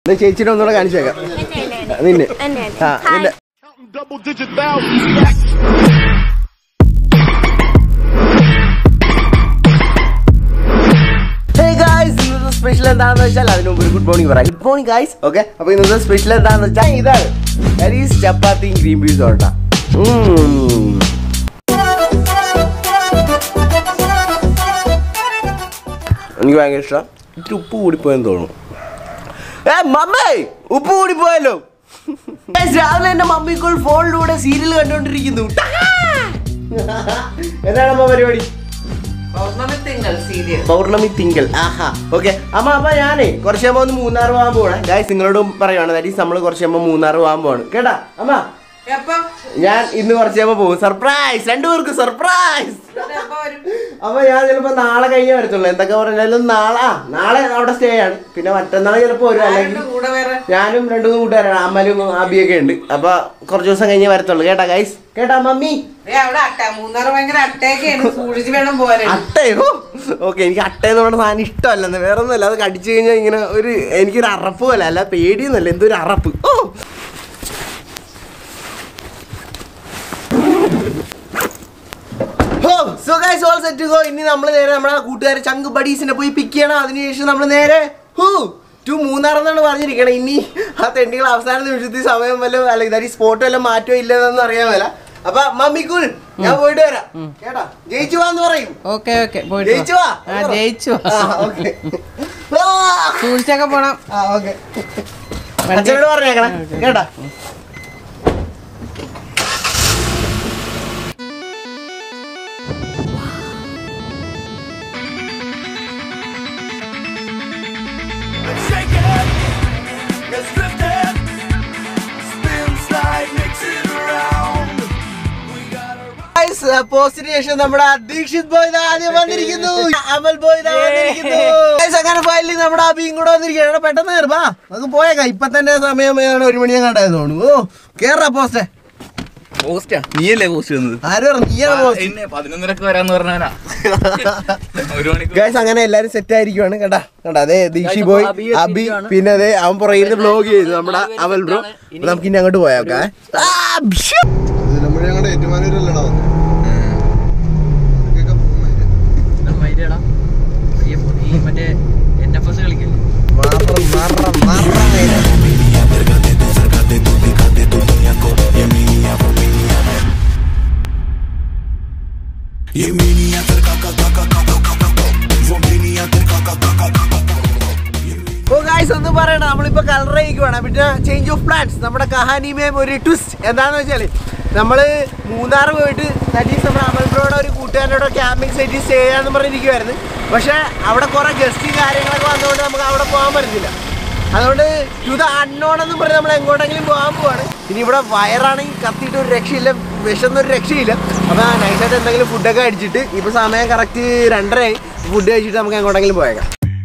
ഇത് ചേച്ചിനെ ഒന്നുകൂടെ കാണിച്ചേക്കാം നിന്നെ ആ നിന്റെ Double digit thousands. സ്പെഷ്യൽ എന്താണെന്ന് വെച്ചാൽ അതിന് മുമ്പ് ഗുഡ് മോർണിംഗ് പറയാം ഗുഡ് മോർണിംഗ് ഗൈസ് ഓക്കെ അപ്പൊ ഇന്നത്തെ സ്പെഷ്യൽ എന്താണെന്ന് വെച്ചാൽ ഇതാണ് ദാറ്റ് ഈസ് ചപ്പാത്തിയും ഗ്രീൻ പീസും ഓട്ടാ എനിക്ക് ഭയങ്കര ഇഷ്ടം ഇത്തിരി ഉപ്പ് കൂടിപ്പോയെന്ന് തോന്നുന്നു ഏ മമ്മേ ഉപ്പ് കൂടിപ്പോയല്ലോ Guys, രാവിലെ എന്റെ മമ്മിക്കോൾ ഫോണിലൂടെ സീരിയൽ കണ്ടോണ്ടിരിക്കുന്നു എന്താണ് അമ്മ പരിപാടി പൗർണമി തിങ്കൾ സീരിയൽ പൗർണമി തിങ്കൾ ആഹാ ഓക്കെ അമ്മ അമ്മ ഞാനേ കുറച്ച് കഴിയുമ്പോൾ ഒന്ന് മൂന്നാർ പോകാൻ പോവാണ് ഗായ്സ് നിങ്ങളോടും പറയുവാണ് ദാറ്റ് ഈസ് നമ്മൾ കുറച്ച് കഴിയുമ്പോൾ മൂന്നാർ പോകാൻ പോവാണ് കേട്ടാ അമ്മ എപ്പം ഞാൻ ഇന്ന് കുറച്ച് കഴിയുമ്പോൾ പോകും സർപ്രൈസ് രണ്ടുപേർക്ക് സർപ്രൈസ് എപ്പോ വരും അപ്പൊ ഞാൻ ചിലപ്പോ നാളെ കഴിഞ്ഞേ വരത്തുള്ളൂ എന്തൊക്കെ പറഞ്ഞാലും നാളെ ആ നാളെ അവിടെ സ്റ്റേ ആണ് പിന്നെ മറ്റന്നാൾ ചിലപ്പോ വരും അല്ലെങ്കിൽ ആരുടെ കൂടെ വേറെ ഞാനും രണ്ടു മൂന്ന് കൂട്ടുകാരാണ് അമ്മലും അബിയൊക്കെ ഉണ്ട് അപ്പൊ കുറച്ച് ദിവസം കഴിഞ്ഞേ വരത്തുള്ളൂ കേട്ടാ ഗൈസ് കേട്ടാ മമ്മി ഏ അവിടെ അട്ട മൂന്നാറ് ഭയങ്കര അട്ടയൊക്കെയാണ് സൂക്ഷിച്ച് വേണം പോകാൻ അട്ടയോ ഓക്കെ എനിക്ക് അട്ട എന്ന് പറഞ്ഞ സാധനം ഇഷ്ടമല്ലെന്ന് വേറെ ഒന്നുമല്ല അത് കടിച്ചു കഴിഞ്ഞാൽ ഇങ്ങനെ ഒരു എനിക്കൊരു അറപ്പ് പോലെ അല്ല പേടിയൊന്നുമല്ല എന്തൊരു അറപ്പ് oh so guys all set go ഇനി നമ്മൾ നേരെ നമ്മുടെ കൂട്ടുകാരെ ചങ്ക് ബഡീസിനെ പോയി പിക്ക് ചെയ്യണം അതിനുശേഷം നമ്മൾ നേരെ ഹൂ ടു മൂന്നാർ എന്നാണ് പറഞ്ഞിരിക്കണം ഇനി ആ തെണ്ടികൾ അവസാന നിമിഷത്തിൽ സമയം വല്ല അല്ല ഇതായി സ്പോട്ട് വല്ല മാറ്റോ ഇല്ലെന്നൊന്നും അറിയാൻ മേല അപ്പൊ മമ്മിക്കുൾ ഞാൻ പോയിട്ട് വരാം കേട്ടാ ജയിച്ചു വാന്ന് പറയും ഓക്കെ ഓക്കെ പോയിട്ട് ജയിച്ചു വാ ആ ജയിച്ചു വാ. ഓക്കെ സൂക്ഷിച്ചൊക്കെ പോണം ആ ഓക്കെ അച്ഛനോട് പറഞ്ഞേക്കണം കേട്ടാ Let's shake it. Let's drift it. Spin, slide, mix it around. We gotta പോസ്റ്റിന് ശേഷം നമ്മുടെ ദീക്ഷിത് ബോയ് ദാ ആദ്യം വന്നിരിക്കുന്നു അമൽ ബോയ് ദാ വന്നിരിക്കുന്നു Guys, അങ്ങനെ ഫയലിൽ നമ്മുടെ അബിയും കൂടെ വന്നിരിക്കുകയാണ് പെട്ടെന്ന് കയറുവാ നമുക്ക് പോയേക്കാം ഇപ്പൊ തന്നെ സമയം ഏതാണ് ഒരു മണി കണ്ടായത് തോന്നുന്നു ഓ കേറാ പോസ്റ്റേ പോസ്റ്റാ നീയല്ലേ പോസ്റ്റ് വന്നത് ആര് പറഞ്ഞു നീയാണ് പോസ്റ്റ് എന്നെ പതിനൊന്നരക്ക് വരാന്ന് പറഞ്ഞവനാ ഒരു മണിക്കൂർ ഗൈസ് അങ്ങനെ എല്ലാരും സെറ്റ് ആയിരിക്കുവാണ് കേട്ടാ കണ്ടാ അതെ ദീക്ഷി ബോയ് അബി പിന്നെ അതെ അവൻ പുറകിൽ ബ്ലോഗ് ചെയ്തു നമ്മുടെ അവൽ ബ്രോ നമുക്ക് ഇനി അങ്ങോട്ട് പോയേക്കാം നമ്മുടെ ഞങ്ങളുടെ ഏറ്റുമാനൂരല്ലടാ മറ്റേ എൻ എഫ് എസ് കളിക്കല്ലേ ഓ ഗായ്സ് ഒന്ന് പറയണ നമ്മളിപ്പോ കളർ വേണം പിന്നെ ചേഞ്ച് ഓഫ് പ്ലാൻസ് നമ്മുടെ കഹാനിമേം ഒരു ട്വിസ്റ്റ് എന്താന്ന് വെച്ചാല് നമ്മള് മൂന്നാർ പോയിട്ട് ദാറ്റ് ഈസ് നമ്മുടെ അമൽബ്രോയുടെ ഒരു കൂട്ടുകാരുടെ ക്യാമ്പിംഗ് സൈറ്റിൽ സ്റ്റേ ചെയ്യാന്ന് പറഞ്ഞിരിക്കുവായിരുന്നു പക്ഷെ അവിടെ കുറെ ഗസ്റ്റ് കാര്യങ്ങളൊക്കെ വന്നതുകൊണ്ട് നമുക്ക് അവിടെ പോകാൻ പറ്റുന്നില്ല അതുകൊണ്ട് ടു ദ അൺനോൺ എന്ന് പറഞ്ഞ് നമ്മൾ എങ്ങോട്ടെങ്കിലും പോകാൻ പോവാണ് ഇനി ഇവിടെ വയറാണെങ്കിൽ കത്തിയിട്ട് ഒരു രക്ഷയില്ല വിശന്നൊരു രക്ഷയില്ല അപ്പോൾ നൈസായിട്ട് എന്തെങ്കിലും ഫുഡൊക്കെ അടിച്ചിട്ട് ഇപ്പോൾ സമയം കറക്റ്റ് രണ്ടരയായി ഫുഡ് കഴിച്ചിട്ട് നമുക്ക് എങ്ങോട്ടെങ്കിലും പോയേക്കാം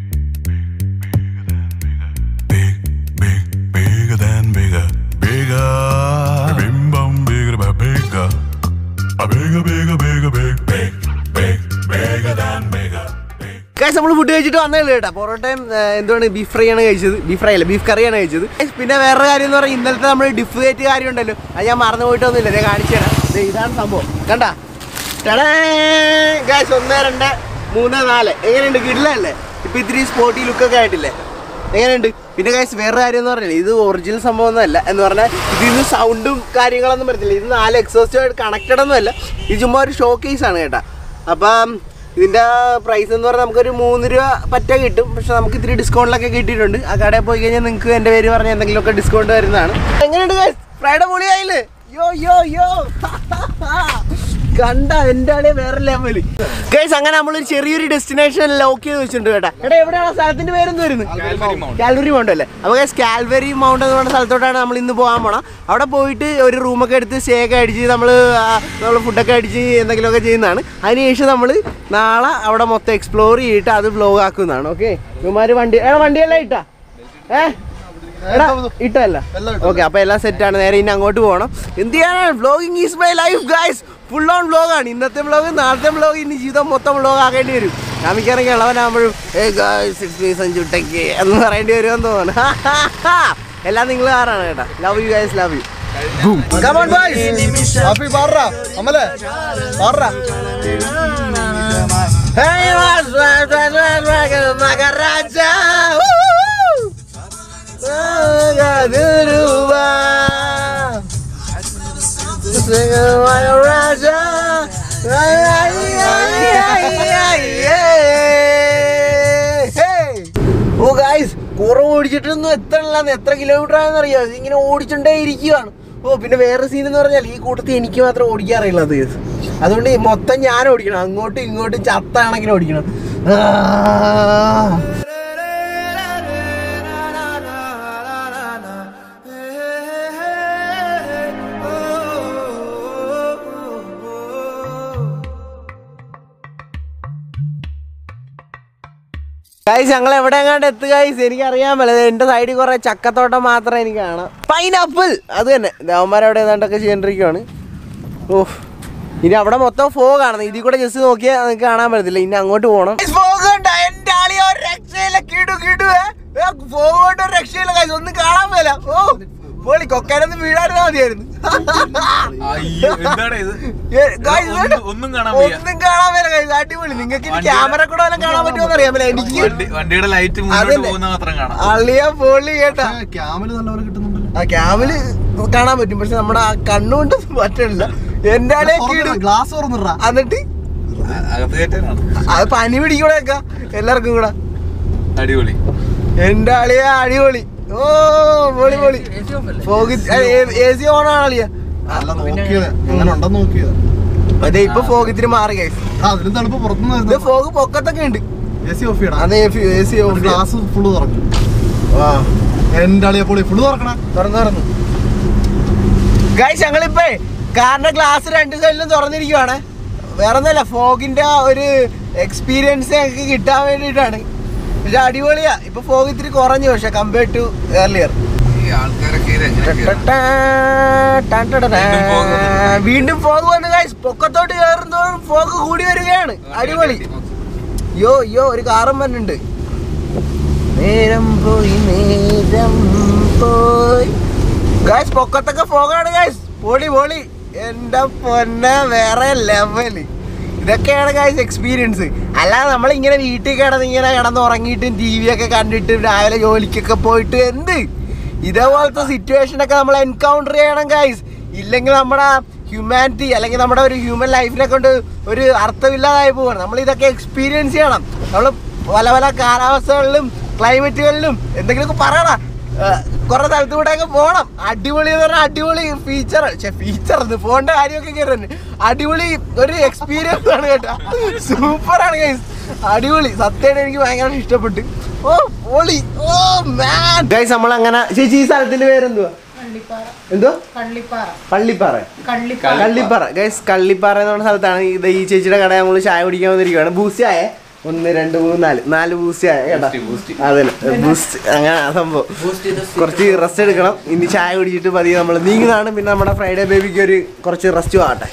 big, big, bigger than bigger, bigger. Bim bum bigger, but bigger. A bigger, bigger, bigger, big, big, big, bigger than bigger. Big. Guys നമ്മൾ ഫുഡ് കഴിച്ചിട്ട് വന്നതല്ലേ കേട്ടോ പൊറോട്ടയും ഏഹ്, എന്തുവാണ് ബീഫ് ഫ്രൈ ആണ് കഴിച്ചത് ബീഫ് ഫ്രൈ അല്ല ബീഫ് കറിയാണ് കഴിച്ചത് Guys, പിന്നെ വേറെ കാര്യം എന്ന് പറഞ്ഞാൽ ഇന്നലത്തെ നമ്മൾ ഡിഫ് കയറ്റ് കാര്യം ഉണ്ടല്ലോ അത് ഞാൻ മറന്നു പോയിട്ടൊന്നുമില്ല ഞാൻ കാണിച്ചു തരാം ദേ ഇതാണ് സംഭവം കണ്ട ഗൈസ് ഒന്ന് രണ്ട് മൂന്ന് നാല് എങ്ങനെയുണ്ട് കിടിലല്ലേ ഇപ്പൊ ഇത്തിരി സ്പോട്ടി ലുക്കൊക്കെ ആയിട്ടില്ലേ എങ്ങനെയുണ്ട് പിന്നെ ഗൈസ് വേറെ കാര്യം എന്ന് പറഞ്ഞാൽ ഇത് ഒറിജിനൽ സംഭവം ഒന്നുമല്ല എന്ന് പറഞ്ഞാൽ ഇതിൽ നിന്ന് സൗണ്ടും കാര്യങ്ങളൊന്നും വരത്തില്ല ഇത് നാല് എക്സോസ്റ്റുമായിട്ട് കണക്റ്റഡ് ഒന്നുമല്ല ഇത് ചുമ്മാ ഒരു ഷോ കേസ് ആണ് കേട്ടാ അപ്പം ഇതിന്റെ പ്രൈസ് എന്ന് പറഞ്ഞാൽ നമുക്കൊരു മൂന്ന് രൂപ പറ്റ കിട്ടും പക്ഷെ നമുക്ക് ഇത്തിരി ഡിസ്കൗണ്ടിലൊക്കെ കിട്ടിയിട്ടുണ്ട് ആ കടയിൽ പോയി കഴിഞ്ഞാൽ നിങ്ങൾക്ക് എൻ്റെ പേര് പറഞ്ഞ എന്തെങ്കിലുമൊക്കെ ഡിസ്കൗണ്ട് വരുന്നതാണ് എങ്ങനെയുണ്ട് ഫ്രൈഡേ പൊളിയായില്ലേ യോ യോ യോ കണ്ട എൻ്റെ ആളെ വേറെ ലെവല് ഗൈസ് അങ്ങനെ നമ്മളൊരു ചെറിയൊരു ഡെസ്റ്റിനേഷൻ ലോക്ക് ചെയ്ത് വെച്ചിട്ടുണ്ട് കേട്ടാ എടാ എവിടെയാണ് ആ സ്ഥലത്തിന്റെ പേരെന്ത് വരുന്നത് കാൽവരി മൗണ്ട് അല്ലേ അപ്പോൾ ഗൈസ് കാൽവരി മൗണ്ട് എന്ന് പറഞ്ഞ സ്ഥലത്തോട്ടാണ് നമ്മൾ ഇന്ന് പോകാൻ പോണം അവിടെ പോയിട്ട് ഒരു റൂമൊക്കെ എടുത്ത് സ്റ്റേ ഒക്കെ അടിച്ച് നമ്മൾ നമ്മൾ ഫുഡൊക്കെ അടിച്ച് എന്തെങ്കിലുമൊക്കെ ചെയ്യുന്നതാണ് അതിനുശേഷം നമ്മൾ നാളെ അവിടെ മൊത്തം എക്സ്പ്ലോർ ചെയ്തിട്ട് അത് ബ്ലോഗ് ആക്കുന്നതാണ് ഓക്കെ ഇവന്മാർ വണ്ടി എടാ വണ്ടിയെല്ലാം ഇട്ടാ ഏ എടാ ഇട്ടല്ല ഓക്കെ അപ്പൊ എല്ലാം സെറ്റ് ആണ് നേരെ ഇനി അങ്ങോട്ട് പോകണം എന്ത് ചെയ്യാനാണ് vlogging is my life guys full on വ്ലോഗാണ് ഇന്നത്തെ വ്ലോഗ് നാളത്തെ വ്ലോഗ് ഇനി ജീവിതം മൊത്തം വ്ലോഗ് ആക്കേണ്ടി വരും ഞാൻ മിക്കവാറും ഇളവനാകുമ്പോഴും ഏ സിക്സ് പീസ് അഞ്ചുട്ടയ്ക്ക് എന്ന് പറയേണ്ടി വരുമെന്ന് തോന്നുന്നു എല്ലാം നിങ്ങൾ ആറാണ് കേട്ടാ love you guys love you Come on, boys. Happy പാറാ അമലെ പാറാ Hey, was Magaraja. Magaduruba. Magaraja. Oh guys കുറെ ഓടിച്ചിട്ടൊന്നും എത്ര അല്ലാന്ന് എത്ര കിലോമീറ്റർ ആണെന്ന് അറിയാം ഇങ്ങനെ ഓടിച്ചുകൊണ്ടേ ഇരിക്കുകയാണ് ഓ പിന്നെ വേറെ സീൻ എന്ന് പറഞ്ഞാൽ ഈ കൂട്ടത്തിൽ എനിക്ക് മാത്രം ഓടിക്കാറില്ല അത് അതുകൊണ്ട് ഈ മൊത്തം ഞാൻ ഓടിക്കണം അങ്ങോട്ടും ഇങ്ങോട്ടും ചത്താണെങ്കിൽ ഓടിക്കണം ആ. ഗൈസ് ഞങ്ങൾ എവിടെ എങ്ങാണ്ട് എത്തുക ഗൈസ് എനിക്ക് അറിയാൻ പറ്റില്ല എന്റെ സൈഡിൽ കുറെ ചക്കത്തോട്ടം മാത്രമേ എനിക്ക് കാണാം പൈനാപ്പിൾ അത് തന്നെ ദേവന്മാർ അവിടെ ഏതാണ്ടൊക്കെ ചെയ്തോണ്ടിരിക്കുവാണ് ഓ ഇനി അവിടെ മൊത്തം ഫോഗ് ആണ് ഇതിൽ കൂടെ ജസ്റ്റ് നോക്കിയാൽ നിങ്ങൾക്ക് കാണാൻ പറ്റത്തില്ല ഇനി അങ്ങോട്ട് പോകണം ഫോഗ് ഉണ്ട് എന്റെ ആളി ഒരു രക്ഷയില്ല കിടു കിടു ഫോഗ് കൊണ്ട് ഒരു രക്ഷയില്ല ഗൈസ് ഒന്നും കാണാൻ പറ്റില്ല ഓ പോളി കൊക്കാനൊന്നും വീഴായിരുന്നാ മതിയായിരുന്നു അയ്യോ എന്താണ് ഇത് ഏ, guys, ഒന്നും- ഇതുണ്ട്. ഒന്നും കാണാൻ വയ്യ. ഒന്നും കാണാൻ വയ്യ guys. അടിപൊളി നിങ്ങൾക്ക് ഇനി വണ്ടിയുടെ- ക്യാമറ കൂടെ വല്ലതും കാണാൻ പറ്റുമോ അറിയാമല്ലോ എനിക്ക് വണ്ടി വണ്ടിയുടെ ലൈറ്റ് മുന്നോട്ട് അതന്നെ. പോകുന്ന മാത്രം കാണാം അള്ളിയ പൊളി കേട്ടാ ക്യാമില് നല്ലപോലെ കിട്ടുന്നുണ്ടല്ലോ ആ ക്യാമില് കാണാൻ പറ്റും പക്ഷെ നമ്മുടെ ആ കണ്ണുകൊണ്ട് പറ്റില്ല എന്റെ ആളെ ഗ്ലാസ് തുറന്നിടാ എന്നിട്ട് അകത്ത് കയറ്റാനാണ് അത് പനി പിടിക്കൂടെയൊക്കെ എല്ലാവർക്കും കൂടെ അടിപൊളി എന്റെ ആളിയ അടിപൊളി ഓ പൊളി പൊളി ഫോഗ് എ സി ഓൺ ആളിയ അല്ല നോക്കിയത് എങ്ങനെ ഉണ്ടെന്ന് നോക്കിയത് അതെ ഇപ്പൊ ഫോഗ് ഇത്തിരി മാറി കഴിച്ചു ആ അതിലും തണുപ്പ് ഇത് പുറത്തുനിന്ന് ഫോഗ് പൊക്കത്തൊക്കെ ഉണ്ട് എ സി ഓഫ് ചെയ്യണം അതെ A C off glass full തുറക്കും എന്റെ അളിയെ പൊളി ഫുള്ള് തുറക്കണേ തുറന്നു തുറന്നു ഗൈസ് ഞങ്ങളിപ്പോ കാറിന്റെ ഗ്ലാസ് രണ്ട് സൈഡിലും തുറന്നിരിക്കുവാണ് വേറെ ഒന്നല്ല ഫോഗിന്റെ ആ ഒരു എക്സ്പീരിയൻസ് ഞങ്ങൾക്ക് കിട്ടാൻ വേണ്ടിയിട്ടാണ് പക്ഷെ അടിപൊളിയാ ഇപ്പൊ ഫോഗ് ഇത്തിരി കുറഞ്ഞു പക്ഷെ കമ്പയർഡ് ടു ഏർലിയർ ഈ ആൾക്കാരൊക്കെ ഇത് എങ്ങനെ കേറും? വീണ്ടും ഫോഗ് വന്നു ഗൈസ് പൊക്കത്തോട്ട് കയറുന്നതോറും ഫോഗ് കൂടി വരികയാണ് അടിപൊളി യോ യോ ഒരു കാറും വന്നിട്ടുണ്ട് നേരം പോയി നേരം പോയി ഗായ്സ് പൊക്കത്തൊക്കെ ഫോഗാണ് ഗായ്സ് പൊളി പൊളി എന്റെ പൊന്ന വേറെ ലെവല് ഇതൊക്കെയാണ് ഗായ്സ് എക്സ്പീരിയൻസ് അല്ലാതെ നമ്മൾ ഇങ്ങനെ വീട്ടിൽ കിടന്ന് ഇങ്ങനെ കിടന്ന് ഉറങ്ങിയിട്ടും ടി വി ഒക്കെ കണ്ടിട്ട് രാവിലെ ജോലിക്കൊക്കെ പോയിട്ട് എന്ത് ഇതേപോലത്തെ സിറ്റുവേഷൻ ഒക്കെ നമ്മൾ എൻകൗണ്ടർ ചെയ്യണം ഗായ്സ് ഇല്ലെങ്കിൽ നമ്മുടെ ഹ്യൂമാനിറ്റി അല്ലെങ്കിൽ നമ്മുടെ ഒരു ഹ്യൂമൻ ലൈഫിനെ കൊണ്ട് ഒരു അർത്ഥമില്ലാതായി പോവാണ് നമ്മൾ ഇതൊക്കെ എക്സ്പീരിയൻസ് ചെയ്യണം നമ്മൾ പല പല കാലാവസ്ഥകളിലും ക്ലൈമറ്റുകളിലും എന്തെങ്കിലുമൊക്കെ പറയണം കുറെ സ്ഥലത്ത് കൂടെയൊക്കെ പോകണം അടിപൊളി എന്ന് പറഞ്ഞാൽ അടിപൊളി ഫീച്ചർ പക്ഷെ ഫീച്ചർ ഫോണിന്റെ കാര്യമൊക്കെ കയറുന്നു അടിപൊളി ഒരു എക്സ്പീരിയൻസ് ആണ് കേട്ടോ സൂപ്പർ ആണ് ഗൈസ് അടിപൊളി സത്യമായിട്ട് എനിക്ക് ഭയങ്കര ഇഷ്ടപ്പെട്ടു ഓ പൊളി ഓ മാൻ ഗൈസ് നമ്മൾ അങ്ങനെ ചേച്ചി ഈ സ്ഥലത്തിന്റെ പേരെന്തുവാ എന്തോ കള്ളിപ്പാറ പള്ളിപ്പാറ കള്ളിപ്പാറ കള്ളിപ്പാറ ഗൈസ് കള്ളിപ്പാറ എന്ന് പറഞ്ഞ സ്ഥലത്താണ് ഇത് ഈ ചേച്ചിയുടെ കട നമ്മൾ ചായ കുടിക്കാൻ വന്നിരിക്കുകയാണ് ബൂസ്റ്റ് ആയേ ഒന്ന് രണ്ട് മൂന്ന് നാല് നാല് ബൂസ്റ്റ് ആയ കേട്ടോ അതെ ബൂസ്റ്റ് അങ്ങനെ ആ സംഭവം കുറച്ച് റെസ്റ്റ് എടുക്കണം ഇനി ചായ കുടിച്ചിട്ട് പതിയെ നമ്മൾ നീങ്ങുന്നതാണ് പിന്നെ നമ്മുടെ ഫ്രൈഡേ ബേബിക്ക് ഒരു കുറച്ച് റെസ്റ്റ് ആവട്ടെ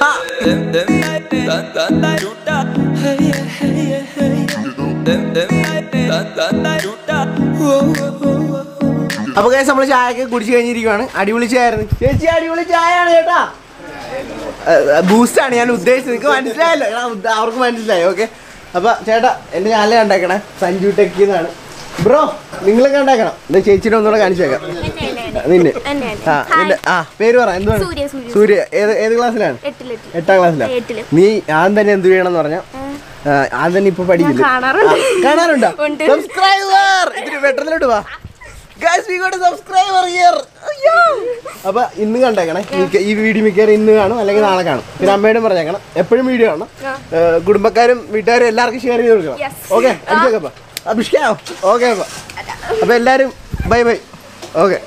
അപ്പൊ കേസ് നമ്മൾ ചായ ഒക്കെ കുടിച്ചു കഴിഞ്ഞിരിക്കുവാണ് അടിപൊളി ചായ ആയിരുന്നു ചേച്ചി അടിപൊളി ചായ ആണ് കേട്ടാ ബൂസ്റ്റ് ആണ് ഞാൻ ഉദ്ദേശിച്ചത് നിങ്ങൾക്ക് മനസ്സിലായല്ലോ എടാ, ഉദ്ദ- അവർക്ക് മനസ്സിലായി ഓക്കെ അപ്പൊ ചേട്ടാ എന്റെ ചാനൽ കണ്ടേക്കണേ സഞ്ജു ടെക്കി എന്നാണ് ബ്രോ നിങ്ങളും കണ്ടേക്കണം എന്റെ ചേച്ചിയുടെ ഒന്നുകൂടെ കാണിച്ചേക്കാം നിന്നെ എന്നെ, ആ നിന്റെ ആ പേര് പറ എന്തുവാണ് സൂര്യ, സൂര്യ. സൂര്യ ഏത് ഏത് ക്ലാസ്സിലാണ് എട്ടില് എട്ടില്. എട്ടാം ക്ലാസ്സിലാണ് എട്ടില്. നീ ഞാൻ തന്നെ എന്ത് ചെയ്യണം പറഞ്ഞ ഞാൻ തന്നെ ഇപ്പൊ പഠിക്കില്ല ഞാൻ കാണാറുണ്ട്. ആ, കാണാറുണ്ടോ ഉണ്ട്. സബ്സ്ക്രൈബർ ഇതിന് പെട്ടെന്നിലോട്ട് വാ guys we got subscriber here അപ്പൊ ഇന്ന് കണ്ടേക്കണേ മിക്ക- ഈ വീഡിയോ മിക്കവാറും ഇന്ന് കാണും അല്ലെങ്കിൽ നാളെ കാണും പിന്നെ അമ്മയോടും പറഞ്ഞേക്കണം എപ്പോഴും വീഡിയോ കാണണം ഏ, കുടുംബക്കാരും വീട്ടുകാരും എല്ലാവർക്കും ഷെയർ ചെയ്ത് കൊടുക്കണം Yes. ഓക്കെ അടിച്ചോക്കപ്പ അഭിഷ്കാവോ ഓക്കെ അപ്പൊ അപ്പൊ എല്ലാരും bye bye okay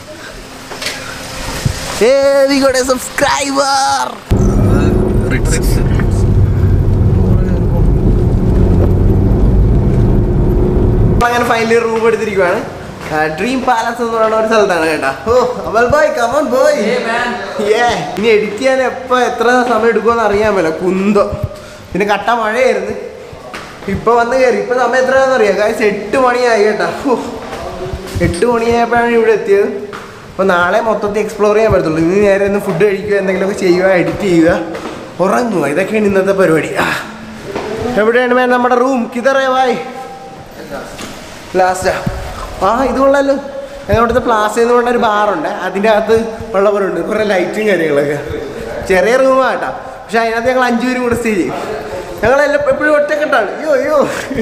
hey we got subscriber അങ്ങനെ ഫൈനലി റൂം എടുത്തിരിക്കുവാണ് ഡ്രീം പാലസ് എന്ന് പറയുന്ന ഒരു സ്ഥലത്താണ് കേട്ടാ oh Amal boy come on boy hey ഇനി എഡിറ്റ് ചെയ്യാൻ എപ്പോ എത്ര സമയം എടുക്കുമെന്ന് അറിയാൻ പറ്റില്ല കുന്തോ പിന്നെ കട്ട മഴയായിരുന്നു ഇപ്പൊ വന്ന് കയറി ഇപ്പൊ സമയം എത്രയാണെന്ന് അറിയാം കാര്യം എട്ട് മണിയായി കേട്ടാ ഹോ. എട്ട് മണിയായപ്പോഴാണ് ഇവിടെ എത്തിയത് അപ്പോൾ നാളെ മൊത്തത്തിൽ എക്സ്പ്ലോർ ചെയ്യാൻ പറ്റത്തുള്ളൂ ഇന്ന് നേരെ ഒന്ന് ഫുഡ് കഴിക്കുക എന്തെങ്കിലുമൊക്കെ ചെയ്യുക എഡിറ്റ് ചെയ്യുക ഉറങ്ങുക ഇതൊക്കെയാണ് ഇന്നത്തെ പരിപാടി ആ. എവിടെയാണ് മേ നമ്മുടെ റൂം കിതറേ വായി ലാസ്റ്റാ ആ ഇത് കൊള്ളാലോ ഞങ്ങളുടെ അവിടുത്തെ പ്ലാസ എന്ന് പറഞ്ഞ ഒരു ബാറുണ്ട് അതിൻ്റെ അകത്ത് വെള്ളപ്പുരമുണ്ട് കുറേ ലൈറ്റും കാര്യങ്ങളൊക്കെ ചെറിയ റൂമാണ് കേട്ടോ പക്ഷെ അതിനകത്ത് ഞങ്ങൾ അഞ്ചു പേരും കൂടെ സ്റ്റേ ചെയ്യും ഞങ്ങളെല്ലാം എപ്പോഴും ഒറ്റക്കെട്ടാണ് അയ്യോ അയ്യോ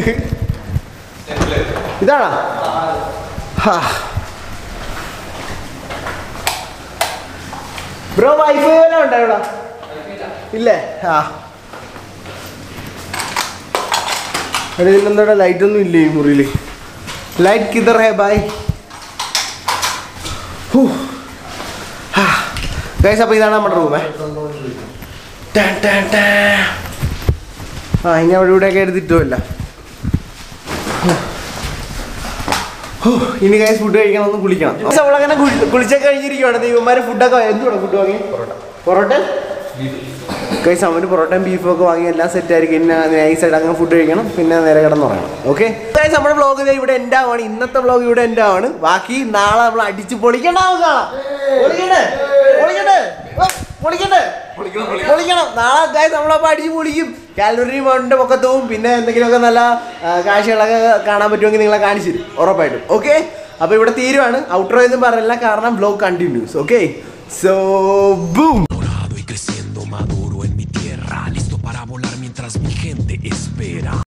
ഇതാണോ ഹാ ബ്രോ വൈഫൈ വല്ല ഉണ്ടോ ഇവിടെ ഇല്ലേ ആ എടാ ഇതിനെന്താ ലൈറ്റ് ഒന്നും ഇല്ലേ ഈ മുറിയിൽ ലൈറ്റ് കിതർ ഹേ ബായ് ഗൈസ് അപ്പോൾ ഇതാണ് നമ്മുടെ റൂമേ ആ ഇനി അവിടെ ഇവിടെയൊക്കെ എടുത്തിട്ടുമില്ല ഇനി ഗൈസ് ഫുഡ് കഴിക്കണം ഒന്ന് കുളിക്കണം Guys, അവളങ്ങനെ കുളി- കുളിച്ചൊക്കെ കഴിഞ്ഞിരിക്കുവാണ് ദൈവന്മാര് ഫുഡൊക്കെ എന്തുവാണ് ഫുഡ് വാങ്ങി പൊറോട്ട ഗൈസ് അവന് പൊറോട്ടയും ബീഫും ഒക്കെ വാങ്ങി എല്ലാം സെറ്റ് ആയിരിക്കും പിന്നെ നൈസായിട്ട് അങ്ങനെ ഫുഡ് കഴിക്കണം പിന്നെ നേരെ കിടന്ന് ഉറങ്ങണം ഓക്കെ ഗൈസ് നമ്മുടെ വ്ളോഗ് ഇവിടെ എൻ്റെ ആവാണ് ഇന്നത്തെ വ്ളോഗ് ഇവിടെ എൻ്റെ ആവാണ് ബാക്കി നാളെ നമ്മൾ അടിച്ച് പൊളിക്കണ്ട നമുക്ക് കാണാം പൊളിക്കണ്ടേ പൊളിക്കണ്ടേ ഓ, പൊളിക്കണ്ടേ പൊളിക്കണം നാളെ ഗൈസ് നമ്മളപ്പോൾ അടിച്ച് പൊളിക്കും കാൽവറി മൗണ്ടിന്റെ പൊക്കത്തും പിന്നെ എന്തെങ്കിലുമൊക്കെ നല്ല ആ, കാഴ്ചകളൊക്കെ കാണാൻ പറ്റുമെങ്കിൽ നിങ്ങളെ കാണിച്ചു തരും ഉറപ്പായിട്ടും ഓക്കെ അപ്പോൾ ഇവിടെ തീരുവാണ് ഔട്ടറോ എന്നും പറയില്ല കാരണം vlog continues okay so boom Dorado y creciendo maduro en mi tierra, listo para volar mientras mi gente espera.